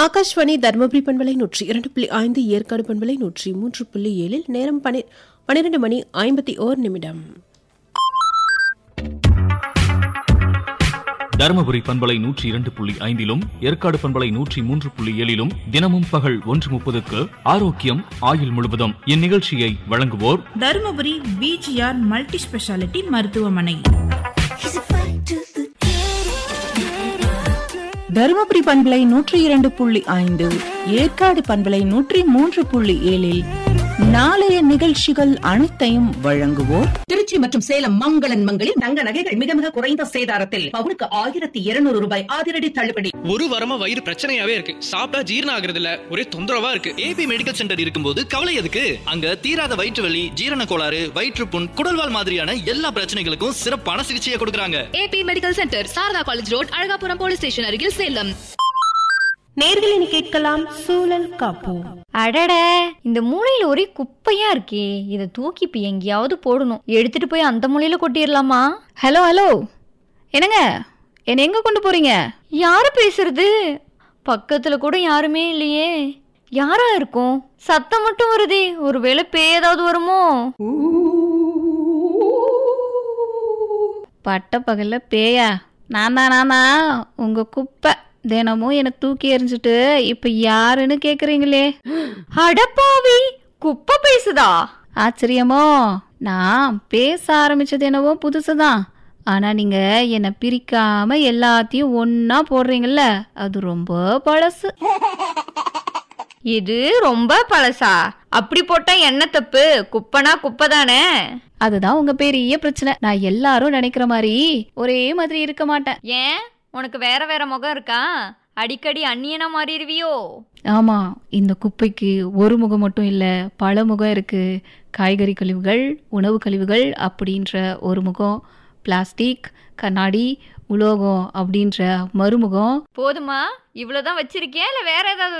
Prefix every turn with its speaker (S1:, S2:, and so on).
S1: ஆகாஷ்வாணி தருமபுரி பண்பலை நூற்றி இரண்டு புள்ளி ஐந்து ஏற்காடு பண்பலை நூற்றி மூன்று புள்ளி ஏழில் நேரம் பனி- பன்னிரண்டு மணி ஐம்பத்தி ஓர் நிமிடம்
S2: தருமபுரி பண்பலை நூற்றி இரண்டு புள்ளி ஐந்திலும் ஏற்காடு பண்பலை நூற்றி மூன்று புள்ளி ஏழிலும் தினமும் பகல் ஒன்று முப்பதுக்கு ஆரோக்கியம் ஆயுள் முழுவதும் இந்நிகழ்ச்சியை வழங்குவோர்
S3: தருமபுரி பிஜிஆர் மல்டி ஸ்பெஷாலிட்டி மருத்துவமனை
S4: தருமபுரி பண்பலை நூற்றி இரண்டு புள்ளி ஐந்து ஏற்காடு பண்பலை நூற்றி மூன்று புள்ளி ஏழில் நாளைய நிகழ்ச்சிகள் அனைத்தையும் வழங்குவோர்
S5: திருச்சி மற்றும் சேலம் மங்களன் மங்களில் தங்க நகைகள் மிக மிக குறைந்த சேதாரத்தில் பவுனுக்கு ஆயிரத்தி இருநூறு ரூபாய் அதிரடி தள்ளுபடி
S6: ஒரு வாரமா வயிறு பிரச்சனையாவே இருக்கு சாப்பிட்டா ஜீரணம் ஆகுறது இல்ல ஒரே தொந்தரவா இருக்கு
S7: ஏபி மெடிக்கல் சென்டர் இருக்கும்போது கவலை எதுக்கு அங்க தீராத வயிற்று வலி ஜீரண கோளாறு வயிற்றுப்புண் குடல்வால் மாதிரியான எல்லா பிரச்சனைகளுக்கும் சிறப்பான சிகிச்சையை கொடுக்கறாங்க
S8: A B medical centre Sarada college road Alagapuram police station அருகில் சேலம்
S1: நேர்களின் கேட்கலாம் சூழல் காப்போம்
S9: அடட இந்த மூலையில ஒரே குப்பையா இருக்கே இத தூக்கி இப்ப எங்கேயாவது போடணும் எடுத்துட்டு போய் அந்த மூலையில கொட்டிடலாமா ஹலோ ஹலோ என்னங்க என்ன எங்க கொண்டு போறீங்க யாரு பேசுறது பக்கத்துல கூட யாருமே இல்லையே யாரா இருக்கும் சத்தம் மட்டும் வருதே ஒருவேளை பேய் ஏதாவது வருமோ பட்ட பகல்ல பேயா நான் தான் நான் தான் உங்க குப்பை தினமும் என்னை தூக்கி எறிஞ்சிட்டு இப்ப யாருன்னு கேக்குறீங்களே அடப்பாவி குப்பை பேசுதா ஆச்சரியமோ நான் பேச ஆரம்பிச்சது என்னவோ புதுசுதான் ஆனா நீங்க என்னை பிரிக்காம எல்லாத்தையும் ஒன்னா போடுறீங்கல்ல அது ரொம்ப பழசு இது ரொம்ப பழசா அப்படி போட்டா என்ன தப்பு குப்பனா குப்பை தானே அதுதான் உங்க பெரிய பிரச்சனை நான் எல்லாரும் நினைக்கிற மாதிரி ஒரே மாதிரி இருக்க மாட்டேன் ஏன் உனக்கு வேற வேற முகம் இருக்கா அடிக்கடி அந்நியனா மாறிடுவியோ ஆமா இந்த குப்பைக்கு ஒரு முகம் மட்டும் இல்ல பல முகம் இருக்கு காய்கறி கழிவுகள் உணவு கழிவுகள் அப்படின்ற ஒரு முகம் பிளாஸ்டிக் கண்ணாடி உலோகம் அப்படின்ற மறுமுகம் போதுமா இவ்வளவுதான் வச்சிருக்கியா இல்ல வேற ஏதாவது